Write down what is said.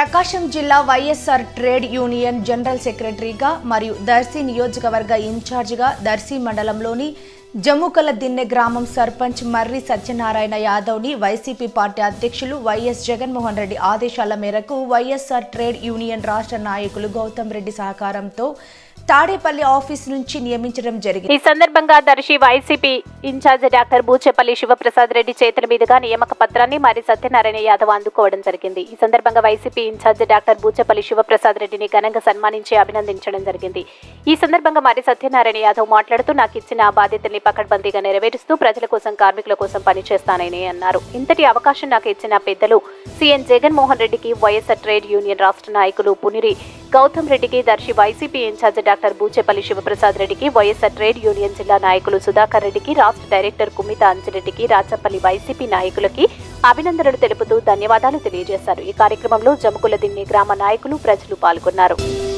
ప్రకాశం జిల్లా YSR trade union general సెక్రటరీగా మరియు దర్శి నియోజకవర్గ ఇన్ఛార్జిగా దర్శి మండలంలోని జమ్ముకల దిన్నె గ్రామం సర్పంచ్ మర్రి సత్యనారాయణ యాదవ్ని వైసీపీ పార్టీ అధ్యక్షులు వైఎస్ జగన్మోహన్ రెడ్డి ఆదేశాల మేరకు వైఎస్ఆర్ ట్రేడ్ యూనియన్ రాష్ట్ర నాయకులు గౌతమ్ రెడ్డి సహకారంతో తాడేపల్లి ఆఫీస్ నుంచి నియమించడం జరిగింది ఈ సందర్భంగా Darsi YCP incharge doctor Buchepalli Sivaprasad Reddy చేతుల మీదుగా నియామక పత్రాన్ని మరి సత్యనారాయణ యాదవ్ అందుకోవడం జరిగింది ఈ సందర్భంగా YCP incharge doctor Buchepalli Sivaprasad రెడ్డిని ఘనంగా సన్మానించి అభినందించడం జరిగింది ఈ సందర్భంగా మరి సత్యనారాయణ యాదవ్ మాట్లాడుతూ నాకు ఇచ్చిన ఆ బాధ్యతల్ని పకడ్బందీగా నెరవేరుస్తూ ప్రజల కోసం కార్మికుల కోసం పనిచేస్తానని అన్నారు ఇంతటి అవకాశం నాకు ఇచ్చిన పెద్దలు సీఎం జగన్మోహన్ రెడ్డికి వైఎస్ఆర్ ట్రేడ్ యూనియన్ రాష్ట్ర నాయకులు పునిరి గౌతమ్ రెడ్డికి Darsi YCP incharge doctor Buchepalli Sivaprasad రెడ్డికి వైఎస్ఆర్ ట్రేడ్ యూనియన్ జిల్లా నాయకులు సుధాకర్ రెడ్డికి రాష్ట్ర డైరెక్టర్ కుమిత అంజిరెడ్డికి రాచపల్లి వైసీపీ నాయకులకి అభినందనలు తెలుపుతూ ధన్యవాదాలు తెలియజేశారు ఈ కార్యక్రమంలో జముకుల దిన్ని గ్రామ నాయకులు ప్రజలు పాల్గొన్నారు